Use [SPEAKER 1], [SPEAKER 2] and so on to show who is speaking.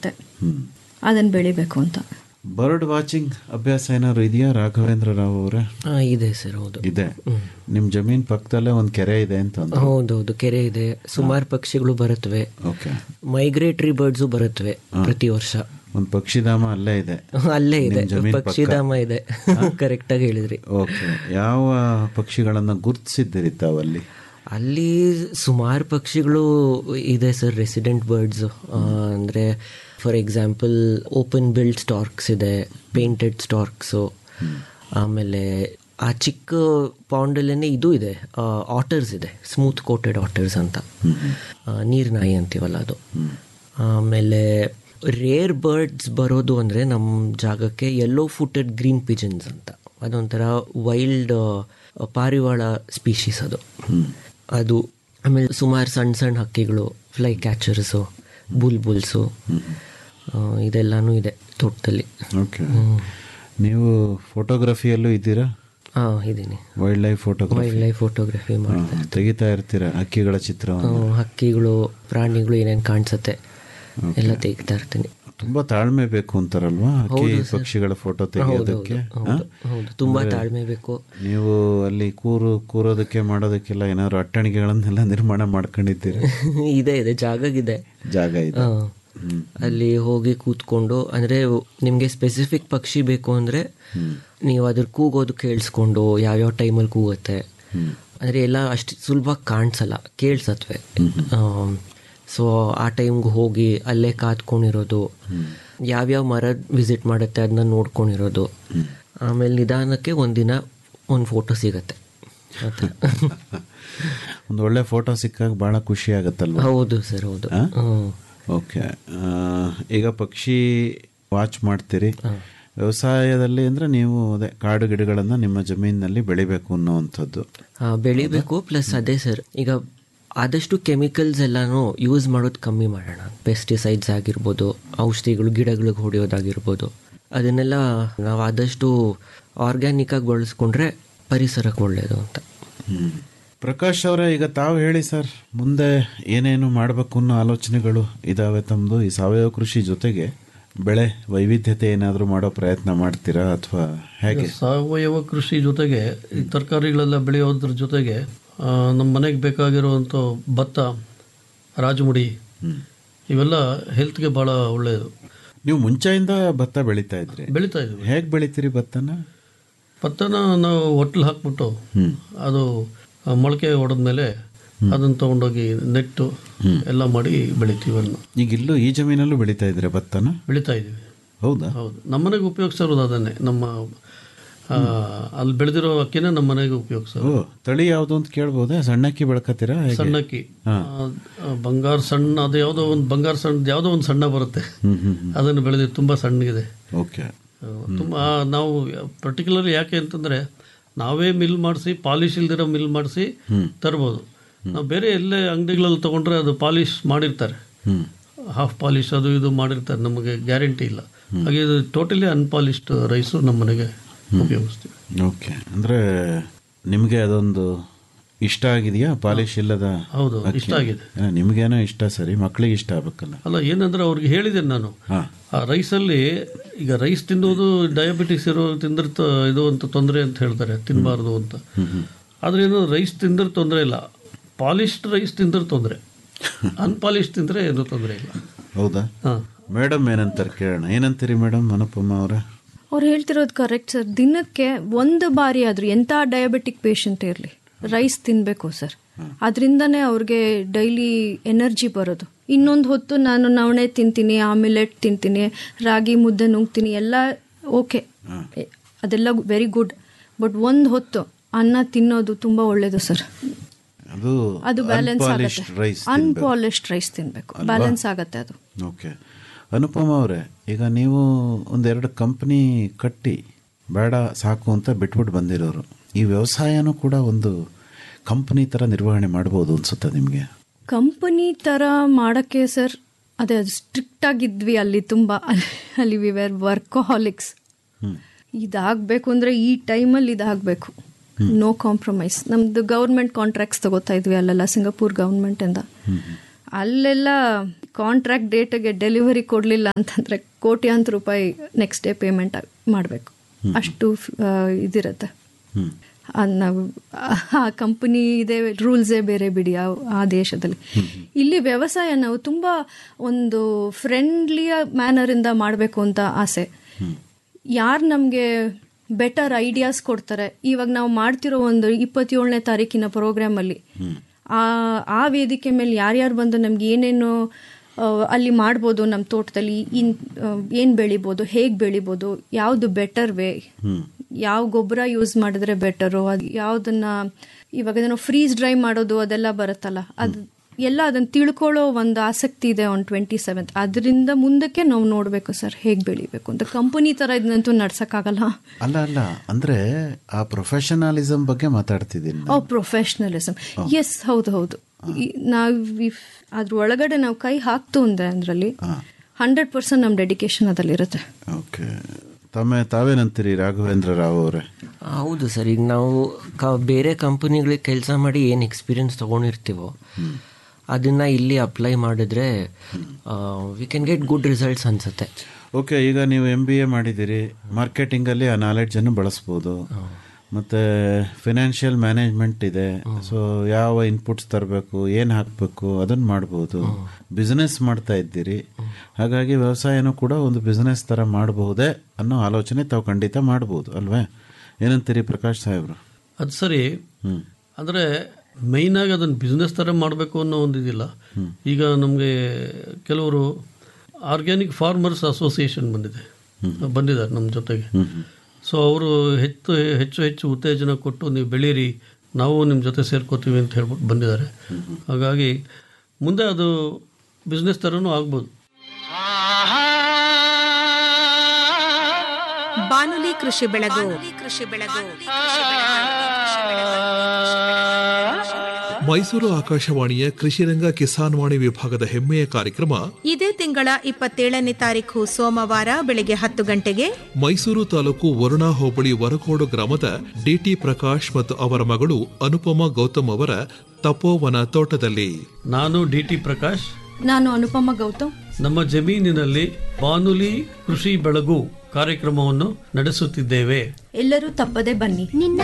[SPEAKER 1] ಇರುತ್ತೆ ಅದನ್ನು ಬೆಳಿಬೇಕು ಅಂತ
[SPEAKER 2] ಬರ್ಡ್ ವಾಚಿಂಗ್ ಅಭ್ಯಾಸ ಏನಾದ್ರು ಇದೆಯಾ ರಾಘವೇಂದ್ರ ರಾವ್ ಅವರೇ
[SPEAKER 3] ಆ, ಇದೆ ಸರ್ ಹೌದು
[SPEAKER 2] ಇದೆ ನಿಮ್ ಜಮೀನ್ ಪಕ್ಕದಲ್ಲೇ ಒಂದ್ ಕೆರೆ ಇದೆ ಅಂತ ಅಂದ್ರು.
[SPEAKER 3] ಹೌದೌದು ಕೆರೆ ಇದೆ ಸುಮಾರು ಪಕ್ಷಿಗಳು ಬರುತ್ತವೆ
[SPEAKER 2] ಓಕೆ
[SPEAKER 3] ಮೈಗ್ರೇಟರಿ ಬರ್ಡ್ಸು ಬರುತ್ತವೆ ಪ್ರತಿ ವರ್ಷ
[SPEAKER 2] ಒಂದ್ ಪಕ್ಷಿಧಾಮ ಅಲ್ಲೇ ಇದೆ
[SPEAKER 3] ಅಲ್ಲೇ ಇದೆ
[SPEAKER 2] ನಿಮ್ ಜಮೀನ್ ಪಕ್ಕ?
[SPEAKER 3] ಪಕ್ಷಿಧಾಮ ಇದೆ ಕರೆಕ್ಟ್ ಆಗಿ ಹೇಳಿದ್ರಿ
[SPEAKER 2] ಓಕೆ ಯಾವ ಪಕ್ಷಿಗಳನ್ನ ಗುರ್ತಿಸಿದ್ದೀರಿ ತಾವಲ್ಲಿ
[SPEAKER 3] ಅಲ್ಲಿ ಸುಮಾರು ಪಕ್ಷಿಗಳು ಇದೆ ಸರ್ ರೆಸಿಡೆಂಟ್ ಬರ್ಡ್ಸ್ ಅಂದರೆ for example open build storks ಇದೆ ಪೇಂಟೆಡ್ ಸ್ಟಾರ್ಕ್ಸು ಆಮೇಲೆ ಆ ಚಿಕ್ಕ ಪಾಂಡಲ್ಲೇ ಇದು ಇದೆ ಆಟರ್ಸ್ ಇದೆ ಸ್ಮೂತ್ ಕೋಟೆಡ್ ಆಟರ್ಸ್ ಅಂತ ನೀರು ನಾಯಿ ಅಂತೀವಲ್ಲ ಅದು ಆಮೇಲೆ ರೇರ್ ಬರ್ಡ್ಸ್ ಬರೋದು ಅಂದರೆ ನಮ್ಮ ಜಾಗಕ್ಕೆ ಯೆಲ್ಲೋ ಫುಟೆಡ್ ಗ್ರೀನ್ ಪಿಜನ್ಸ್ ಅಂತ ಅದೊಂಥರ ವೈಲ್ಡ್ ಪಾರಿವಾಳ ಸ್ಪೀಶೀಸ್ ಅದು ಅದು ಆಮೇಲೆ ಸುಮಾರು ಸಣ್ಣ ಸಣ್ಣ ಹಕ್ಕಿಗಳು ಫ್ಲೈ ಕ್ಯಾಚರ್ಸು ಬುಲ್ ಬುಲ್ಸು ಇದೆಲ್ಲಾನು ಇದೆ ತೋಟದಲ್ಲಿ
[SPEAKER 2] ಓಕೆ ನೀವು ಫೋಟೋಗ್ರಫಿಯಲ್ಲೂ ಇದ್ದೀರಾ
[SPEAKER 3] ಹಾಂ ಇದ್ದೀನಿ
[SPEAKER 2] wildlife photography
[SPEAKER 3] wildlife photography ಮಾಡಿ
[SPEAKER 2] ತೆಗಿತಾ ಇರ್ತೀರಾ ಹಕ್ಕಿಗಳ ಚಿತ್ರವನ್ನು
[SPEAKER 3] ಹಕ್ಕಿಗಳು ಪ್ರಾಣಿಗಳು ಏನೇನು ಕಾಣಿಸುತ್ತೆ ಎಲ್ಲ ತೆಗಿತಾ ಇರ್ತೀನಿ
[SPEAKER 2] ತುಂಬಾ ತಾಳ್ಮೆ ಬೇಕು ಅಂತಾರಲ್ವಾ ಹಕ್ಕಿ ಪಕ್ಷಿಗಳ ಫೋಟೋ ತೆಗೆಯೋದಕ್ಕೆ ಹಾ?
[SPEAKER 3] ಹೌದು ತುಂಬಾ ತಾಳ್ಮೆ ಬೇಕು
[SPEAKER 2] ನೀವು ಅಲ್ಲಿ ಕೂರು ಕೂರೋದಕ್ಕೆ ಮಾಡೋದಕ್ಕೆಲ್ಲ ಏನಾದ್ರು ಅಟ್ಟಣಿಗೆಗಳನ್ನೆಲ್ಲ ನಿರ್ಮಾಣ ಮಾಡ್ಕೊಂಡಿದ್ದೀರಿ
[SPEAKER 3] ಇದೆ ಇದೆ ಜಾಗಗಿದೆ
[SPEAKER 2] ಜಾಗ ಇದೆ
[SPEAKER 3] ಆ, ಅಲ್ಲಿ ಹೋಗಿ ಕೂತ್ಕೊಂಡು ಅಂದ್ರೆ ನಿಮ್ಗೆ ಸ್ಪೆಸಿಫಿಕ್ ಪಕ್ಷಿ ಬೇಕು ಅಂದ್ರೆ ನೀವು ಅದ್ರ ಕೂಗೋದು ಕೇಳಿಸ್ಕೊಂಡು ಯಾವ್ಯಾವ ಟೈಮಲ್ಲಿ ಕೂಗುತ್ತೆ ಅಂದ್ರೆ ಎಲ್ಲ ಅಷ್ಟು ಸುಲಭ ಕಾಣಿಸಲ್ಲ ಕೇಳಿಸತ್ವೆ ಸೊ ಆ ಟೈಮ್ಗೆ ಹೋಗಿ ಅಲ್ಲೇ ಕಾತ್ಕೊಂಡಿರೋದು ಯಾವ್ಯಾವ ಮರ ವಿಸಿಟ್ ಮಾಡುತ್ತೆ ಅದನ್ನ ನೋಡ್ಕೊಂಡಿರೋದು ಆಮೇಲೆ ನಿಧಾನಕ್ಕೆ ಒಂದಿನ ಒಂದು ಫೋಟೋ ಸಿಗತ್ತೆ ಆ ಥರ.
[SPEAKER 2] ಒಂದು ಒಳ್ಳೆ ಫೋಟೋ ಸಿಕ್ಕಾಗ ಬಹಳ ಖುಷಿ ಆಗತ್ತಲ್ವಾ
[SPEAKER 3] ಹೌದು ಸರ್ ಹೌದು ಹ್ಮ್.
[SPEAKER 2] ಓಕೆ ಈಗ ಪಕ್ಷಿ ವಾಚ್ ಮಾಡ್ತೀರಿ ವ್ಯವಸಾಯದಲ್ಲಿ ಅಂದ್ರೆ ನೀವು ಅದೇ ಕಾಡು ಗಿಡಗಳನ್ನ ನಿಮ್ಮ ಜಮೀನಿನಲ್ಲಿ ಬೆಳಿಬೇಕು ಅನ್ನುವಂಥದ್ದು
[SPEAKER 3] ಆ, ಬೆಳಿಬೇಕು ಪ್ಲಸ್ ಅದೇ ಸರ್ ಈಗ ಆದಷ್ಟು ಕೆಮಿಕಲ್ಸ್ ಎಲ್ಲಾನು ಯೂಸ್ ಮಾಡೋದು ಕಮ್ಮಿ ಮಾಡೋಣ ಪೆಸ್ಟಿಸೈಡ್ಸ್ ಆಗಿರ್ಬೋದು ಔಷಧಿಗಳು ಗಿಡಗಳಿಗೆ ಹೊಡೆಯೋದಾಗಿರ್ಬೋದು ಅದನ್ನೆಲ್ಲ ನಾವು ಆದಷ್ಟು ಆರ್ಗ್ಯಾನಿಕ್ ಆಗಿ ಬಳಸ್ಕೊಂಡ್ರೆ ಪರಿಸರಕ್ಕೆ ಒಳ್ಳೆಯದು ಅಂತ
[SPEAKER 2] ಹ್ಮ್. ಪ್ರಕಾಶ್ ಅವರೇ ಈಗ ತಾವು ಹೇಳಿ ಸರ್ ಮುಂದೆ ಏನೇನು ಮಾಡಬೇಕು ಅನ್ನೋ ಆಲೋಚನೆಗಳು ಇದಾವೆ ತಮ್ಮದು ಈ ಸಾವಯವ ಕೃಷಿ ಜೊತೆಗೆ ಬೆಳೆ ವೈವಿಧ್ಯತೆ ಏನಾದರೂ ಮಾಡೋ ಪ್ರಯತ್ನ ಮಾಡ್ತೀರಾ ಅಥವಾ ಹೇಗೆ
[SPEAKER 4] ಸಾವಯವ ಕೃಷಿ ಜೊತೆಗೆ ಈ ತರಕಾರಿಗಳೆಲ್ಲ ಬೆಳೆಯೋದ್ರ ಜೊತೆಗೆ ಆ, ನಮ್ಮ ಮನೆಗೆ ಬೇಕಾಗಿರುವಂಥ ಭತ್ತ ರಾಜಮುಡಿ ಇವೆಲ್ಲ ಹೆಲ್ತ್ಗೆ ಭಾಳ ಒಳ್ಳೆಯದು
[SPEAKER 2] ನೀವು ಮುಂಚೆಯಿಂದ ಭತ್ತ ಬೆಳೀತಾ ಇದ್ರಿ
[SPEAKER 4] ಬೆಳೀತಾ ಇದ್ವಿ
[SPEAKER 2] ಹೇಗೆ ಬೆಳಿತೀರಿ ಭತ್ತನ
[SPEAKER 4] ಭತ್ತನ ನಾವು ಹೊಟ್ಲು ಹಾಕ್ಬಿಟ್ಟು ಅದು ಆ, ಮೊಳಕೆ ಹೊಡೆದ್ಮೇಲೆ ಅದನ್ನು ತಗೊಂಡೋಗಿ ನೆಟ್ಟು ಎಲ್ಲ ಮಾಡಿ ಬೆಳಿತೀವಿ ಅದನ್ನ
[SPEAKER 2] ಈಗ ಇಲ್ಲೂ ಈ ಜಮೀನಲ್ಲೂ ಬೆಳೀತಾ ಇದ್ರೆ ಭತ್ತನ
[SPEAKER 4] ಬೆಳೀತಾ ಇದ್ದೀವಿ
[SPEAKER 2] ಹೌದಾ
[SPEAKER 4] ಹೌದು ನಮ್ಮನೆಗೆ ಉಪಯೋಗಿಸೋದು ಅದನ್ನೇ ನಮ್ಮ ಆ, ಅಲ್ಲಿ ಬೆಳೆದಿರೋ ಅಕ್ಕಿನ ನಮ್ಮ ಮನೆಗೆ ಉಪಯೋಗಿಸೋದು
[SPEAKER 2] ಓ ತಳಿ ಯಾವುದು ಅಂತ ಕೇಳ್ಬೋದಾ ಸಣ್ಣಕ್ಕಿ ಬೆಳ್ಕತ್ತೀರಾ ಹೇಗೆ?
[SPEAKER 4] ಸಣ್ಣಕ್ಕಿ ಆ, ಆ, ಬಂಗಾರ ಸಣ್ಣ ಅದು ಯಾವುದೋ ಒಂದು ಬಂಗಾರ ಸಣ್ಣ ಯಾವುದೋ ಒಂದು ಸಣ್ಣ ಬರುತ್ತೆ
[SPEAKER 2] ಹ್ಮ್ ಹ್ಮ್ ಹ್ಮ್
[SPEAKER 4] ಅದನ್ನು ಬೆಳೆದಿ ತುಂಬ ಸಣ್ಣಗಿದೆ
[SPEAKER 2] ಓಕೆ
[SPEAKER 4] ಆ, ತುಂಬ ಆ, ನಾವು ಪರ್ಟಿಕ್ಯುಲರ್ಲಿ ಯಾಕೆ ಅಂತಂದ್ರೆ ನಾವೇ ಮಿಲ್ ಮಾಡಿಸಿ ಪಾಲಿಶ್ ಇಲ್ದಿರೋ ಮಿಲ್ ಮಾಡಿಸಿ ತರ್ಬೋದು ನಾವು ಬೇರೆ ಎಲ್ಲೇ ಅಂಗಡಿಗಳಲ್ಲಿ ತಗೊಂಡ್ರೆ ಅದು ಪಾಲಿಶ್ ಮಾಡಿರ್ತಾರೆ
[SPEAKER 2] ಹ್ಮ್
[SPEAKER 4] ಹಾಫ್ ಪಾಲಿಶ್ ಅದು ಇದು ಮಾಡಿರ್ತಾರೆ ನಮಗೆ ಗ್ಯಾರಂಟಿ ಇಲ್ಲ ಹಾಗೆ ಇದು ಟೋಟಲಿ ಅನ್ಪಾಲಿಶ್ಡ್ ರೈಸು ನಮ್ಮ ಮನೆಗೆ ಉಪಯೋಗಿಸ್ತೀವಿ
[SPEAKER 2] ಓಕೆ ಅಂದ್ರೆ ನಿಮಗೆ ಅದೊಂದು ಇಷ್ಟ ಆಗಿದೆಯಾ ಪಾಲಿಶ್ ಇಲ್ಲದ
[SPEAKER 4] ಹೌದು
[SPEAKER 2] ಅಕ್ಕಿ?
[SPEAKER 4] ಇಷ್ಟ ಆಗಿದೆ
[SPEAKER 2] ಆ, ನಿಮ್ಗೇನೋ ಇಷ್ಟ ಸರಿ ಮಕ್ಳಿಗೆ ಇಷ್ಟ ಆಗ್ಬೇಕಲ್ಲ
[SPEAKER 4] ಅಲ್ಲ ಏನಂದ್ರೆ ಅವ್ರಿಗೆ ಹೇಳಿದ್ದೇನೆ ನಾನು
[SPEAKER 2] ಹಾ
[SPEAKER 4] ಆ ರೈಸಲ್ಲಿ ಈಗ ರೈಸ್ ತಿನ್ನೋದು ಡಯಾಬಿಟಿಕ್ಸ್ ಇರೋ ತಿಂದ್ರೆ ತ- ಇದು ಅಂತ ತೊಂದರೆ ಅಂತ ಹೇಳ್ತಾರೆ ತಿನ್ನಬಾರ್ದು ಅಂತ ಆದ್ರೆ ಏನು ರೈಸ್ ತಿಂದ್ರೆ ತೊಂದರೆ ಇಲ್ಲ ಪಾಲಿಶ್ಡ್ ರೈಸ್ ತಿಂದ್ರೆ ತೊಂದರೆ ಅನ್ಪಾಲಿಶ್ ತಿಂದ್ರೆ ಏನು ತೊಂದರೆ ಇಲ್ಲ
[SPEAKER 2] ಹೌದಾ
[SPEAKER 4] ಹಾ
[SPEAKER 2] ಮೇಡಮ್ ಏನಂತಾರೆ ಕೇಳೋಣ ಏನಂತೀರಿ ಮೇಡಮ್ ಅನುಪಮ ಅವರ
[SPEAKER 1] ಅವ್ರು ಹೇಳ್ತಿರೋದು ಕರೆಕ್ಟ್ ಸರ್ ದಿನಕ್ಕೆ ಒಂದು ಬಾರಿ ಆದ್ರೂ ಎಂಥ ಡಯಾಬಿಟಿಕ್ ಪೇಷಂಟ್ ಇರಲಿ ರೈಸ್ ತಿನ್ನಬೇಕು ಸರ್ ಅದರಿಂದನೇ ಅವ್ರಿಗೆ ಡೈಲಿ ಎನರ್ಜಿ ಬರೋದು ಇನ್ನೊಂದು ಹೊತ್ತು ನಾನು ನವಣೆ ತಿಂತೀನಿ ಆಮ್ಲೆಟ್ ತಿಂತೀನಿ ರಾಗಿ ಮುದ್ದೆ ನುಂಗ್ತೀನಿ ಎಲ್ಲ ಓಕೆ ಅದೆಲ್ಲ ವೆರಿ ಗುಡ್ ಬಟ್ ಒಂದು ಹೊತ್ತು ಅನ್ನ ತಿನ್ನೋದು ತುಂಬ ಒಳ್ಳೇದು ಸರ್
[SPEAKER 2] ಅದು
[SPEAKER 1] ಅದು ಬ್ಯಾಲೆನ್ಸ್
[SPEAKER 2] unpolished
[SPEAKER 1] ಆಗುತ್ತೆ
[SPEAKER 2] rice
[SPEAKER 1] ಅನ್ಪಾಲಿಶ್ಡ್ ರೈಸ್ ತಿನ್ಬೇಕು ಬ್ಯಾಲೆನ್ಸ್ ಆಗುತ್ತೆ ಅದು
[SPEAKER 2] ಓಕೆ ಅನುಪಮ ಅವರೇ ಈಗ ನೀವು ಒಂದೆರಡು ಕಂಪ್ನಿ ಕಟ್ಟಿ ಬೇಡ ಸಾಕು ಅಂತ ಬಿಟ್ಬಿಟ್ಟು ಬಂದಿರೋರು ಈ ವ್ಯವಸಾಯನೂ ಕೂಡ ಒಂದು ಕಂಪನಿ ಥರ ನಿರ್ವಹಣೆ ಮಾಡ್ಬೋದು ಅನ್ಸುತ್ತೆ ನಿಮಗೆ
[SPEAKER 1] ಕಂಪನಿ ತರ ಮಾಡಕ್ಕೆ ಸರ್ ಅದೇ ಸ್ಟ್ರಿಕ್ಟ್ ಆಗಿದ್ವಿ ಅಲ್ಲಿ ತುಂಬಾ ಅಲ್ಲಿ ವಿ ವೇರ್ ವರ್ಕೋಹಾಲಿಕ್ಸ್ ಇದಾಗಬೇಕು ಅಂದ್ರೆ ಈ ಟೈಮಲ್ಲಿ ಇದಾಗಬೇಕು ನೋ ಕಾಂಪ್ರಮೈಸ್ ನಮ್ದು ಗೌರ್ಮೆಂಟ್ ಕಾಂಟ್ರಾಕ್ಟ್ಸ್ ತಗೋತಾ ಇದ್ವಿ ಅಲ್ಲೆಲ್ಲ ಸಿಂಗಾಪುರ್ ಗೌರ್ಮೆಂಟ್ ಇಂದ ಅಲ್ಲೆಲ್ಲ ಕಾಂಟ್ರಾಕ್ಟ್ ಡೇಟ್ಗೆ ಡೆಲಿವರಿ ಕೊಡಲಿಲ್ಲ ಅಂತಂದ್ರೆ ಕೋಟ್ಯಾಂತರ ರೂಪಾಯಿ ನೆಕ್ಸ್ಟ್ ಡೇ ಪೇಮೆಂಟ್ ಮಾಡಬೇಕು ಅಷ್ಟು ಆ, ಇದಿರತ್ತೆ
[SPEAKER 2] ಹ್ಮ್
[SPEAKER 1] ಅದ್ ನಾವು ಆ ಕಂಪನಿ ಇದೆ ರೂಲ್ಸೇ ಬೇರೆ ಬಿಡಿ ಆ ಆ ದೇಶದಲ್ಲಿ ಇಲ್ಲಿ ವ್ಯವಸಾಯ ನಾವು ತುಂಬಾ ಒಂದು ಫ್ರೆಂಡ್ಲಿಯ ಮ್ಯಾನರಿಂದ ಮಾಡಬೇಕು ಅಂತ ಆಸೆ ಯಾರು ನಮಗೆ ಬೆಟರ್ ಐಡಿಯಾಸ್ ಕೊಡ್ತಾರೆ ಇವಾಗ ನಾವು ಮಾಡ್ತಿರೋ ಒಂದು ಇಪ್ಪತ್ತೇಳನೇ ತಾರೀಕಿನ ಪ್ರೋಗ್ರಾಮಲ್ಲಿ ಆ ಆ ವೇದಿಕೆ ಮೇಲೆ ಯಾರ್ಯಾರು ಬಂದು ನಮ್ಗೆ ಏನೇನು ಆ, ಅಲ್ಲಿ ಮಾಡ್ಬೋದು ನಮ್ಮ ತೋಟದಲ್ಲಿ ಇನ್ ಏನು ಬೆಳಿಬೋದು ಹೇಗೆ ಬೆಳಿಬೋದು ಯಾವುದು ಬೆಟರ್ ವೇ ಯಾವ ಗೊಬ್ಬರ ಯೂಸ್ ಮಾಡಿದ್ರೆ ಬೆಟರು ಅದು ಯಾವುದನ್ನ ಇವಾಗ ಅದನ್ನು ಫ್ರೀಸ್ ಡ್ರೈ ಮಾಡೋದು ಅದೆಲ್ಲ ಬರುತ್ತಲ್ಲ ಅದು ಎಲ್ಲ ಅದನ್ನ ತಿಳ್ಕೊಳ್ಳೋ ಒಂದು ಆಸಕ್ತಿ ಇದೆ ಆನ್ ಟ್ವೆಂಟಿ ಸೆವೆಂತ್ ಅದರಿಂದ ಮುಂದಕ್ಕೆ ನಾವು ನೋಡಬೇಕು ಸರ್ ಹೇಗೆ ಬೆಳಿಬೇಕು ಅಂತ ಕಂಪನಿ ಥರ ಇದನ್ನಂತೂ ನಡ್ಸೋಕ್ಕಾಗಲ್ಲ
[SPEAKER 2] ಅಲ್ಲ ಅಲ್ಲ ಅಂದ್ರೆ ಆ ಪ್ರೊಫೆಷನಲಿಸಮ್ ಬಗ್ಗೆ ಮಾತಾಡ್ತಿದ್ದೀನಿ
[SPEAKER 1] ಓ ಪ್ರೊಫೆಷ್ನಲಿಸಮ್ ಎಸ್ ಹೌದು ಹೌದು ಈ- ನಾವು ಇಫ್- ಅದ್ರ ಒಳಗಡೆ ನಾವು ಕೈ ಹಾಕ್ತು ಅಂದ್ರೆ ಅದರಲ್ಲಿ ಹಂಡ್ರೆಡ್ ಪರ್ಸೆಂಟ್ ನಮ್ಮ ಡೆಡಿಕೇಶನ್ ಅದಲ್ಲಿರುತ್ತೆ
[SPEAKER 2] ಓಕೆ ತಮ್ಮ ತಾವೇನಂತೀರಿ ರಾಘವೇಂದ್ರ ರಾವ್ ಅವರೇ
[SPEAKER 3] ಹೌದು ಸರ್ ಈಗ ನಾವು ಕ ಬೇರೆ ಕಂಪನಿಗಳಿಗೆ ಕೆಲಸ ಮಾಡಿ ಏನು ಎಕ್ಸ್ಪೀರಿಯನ್ಸ್ ತೊಗೊಂಡಿರ್ತೀವೋ ಅದನ್ನು ಇಲ್ಲಿ ಅಪ್ಲೈ ಮಾಡಿದ್ರೆ we can get good results ಅನ್ಸುತ್ತೆ
[SPEAKER 2] ಓಕೆ ಈಗ ನೀವು ಎಂ ಬಿ ಎ ಮಾಡಿದ್ದೀರಿ ಮಾರ್ಕೆಟಿಂಗಲ್ಲಿ ಆ ನಾಲೆಡ್ಜನ್ನು ಬಳಸ್ಬೋದು ಮತ್ತು ಫಿನಾನ್ಷಿಯಲ್ ಮ್ಯಾನೇಜ್ಮೆಂಟ್ ಇದೆ ಸೊ ಯಾವ ಇನ್ಪುಟ್ಸ್ ತರಬೇಕು ಏನು ಹಾಕಬೇಕು ಅದನ್ನು ಮಾಡ್ಬೋದು ಬಿಸ್ನೆಸ್ ಮಾಡ್ತಾ ಇದ್ದೀರಿ ಹಾಗಾಗಿ ವ್ಯವಸಾಯನೂ ಕೂಡ ಒಂದು ಬಿಸ್ನೆಸ್ ಥರ ಮಾಡಬಹುದೇ ಅನ್ನೋ ಆಲೋಚನೆ ತಾವು ಖಂಡಿತ ಮಾಡ್ಬೋದು ಅಲ್ವೇ ಏನಂತೀರಿ ಪ್ರಕಾಶ್ ಸಾಹೇಬ್ರು
[SPEAKER 4] ಅದು ಸರಿ
[SPEAKER 2] ಹ್ಮ್.
[SPEAKER 4] ಅಂದರೆ ಮೈನಾಗಿ ಅದನ್ನು ಬಿಸ್ನೆಸ್ ಥರ ಮಾಡಬೇಕು ಅನ್ನೋ ಒಂದು ಇದಿಲ್ಲ ಈಗ ನಮಗೆ ಕೆಲವರು ಆರ್ಗ್ಯಾನಿಕ್ ಫಾರ್ಮರ್ಸ್ ಅಸೋಸಿಯೇಷನ್ ಬಂದಿದೆ ಬಂದಿದ್ದಾರೆ ನಮ್ಮ ಜೊತೆಗೆ ಸೊ ಅವರು ಹೆಚ್ಚು ಹೆಚ್ಚು ಹೆಚ್ಚು ಉತ್ತೇಜನ ಕೊಟ್ಟು ನೀವು ಬೆಳೀರಿ ನಾವು ನಿಮ್ಮ ಜೊತೆ ಸೇರ್ಕೋತೀವಿ ಅಂತ ಹೇಳ್ಬಿಟ್ಟು ಬಂದಿದ್ದಾರೆ ಹಾಗಾಗಿ ಮುಂದೆ ಅದು ಬಿಸ್ನೆಸ್ ಥರನೂ ಆಗ್ಬೋದು
[SPEAKER 5] ಬಾನುಲಿ ಕೃಷಿ ಬೆಳಗು ಕೃಷಿ ಬೆಳಗು
[SPEAKER 6] ಮೈಸೂರು ಆಕಾಶವಾಣಿಯ ಕೃಷಿರಂಗ ಕಿಸಾನ್ ವಾಣಿ ವಿಭಾಗದ ಹೆಮ್ಮೆಯ ಕಾರ್ಯಕ್ರಮ
[SPEAKER 5] ಇದೇ ತಿಂಗಳ ಇಪ್ಪತ್ತೇಳನೇ ತಾರೀಕು ಸೋಮವಾರ ಬೆಳಗ್ಗೆ ಹತ್ತು ಗಂಟೆಗೆ
[SPEAKER 6] ಮೈಸೂರು ತಾಲೂಕು ವರುಣಾ ಹೋಬಳಿ ವರಕೋಡು ಗ್ರಾಮದ ಡಿಟಿ ಪ್ರಕಾಶ್ ಮತ್ತು ಅವರ ಮಗಳು ಅನುಪಮಾ ಗೌತಮ್ ಅವರ ತಪೋವನ ತೋಟದಲ್ಲಿ
[SPEAKER 4] ನಾನು ಡಿ ಟಿ ಪ್ರಕಾಶ್
[SPEAKER 1] ನಾನು ಅನುಪಮ ಗೌತಮ್
[SPEAKER 4] ನಮ್ಮ ಜಮೀನಿನಲ್ಲಿ ಬಾನುಲಿ ಕೃಷಿ ಬೆಳಗು ಕಾರ್ಯಕ್ರಮವನ್ನು ನಡೆಸುತ್ತಿದ್ದೇವೆ
[SPEAKER 1] ಎಲ್ಲರೂ ತಪ್ಪದೆ ಬನ್ನಿ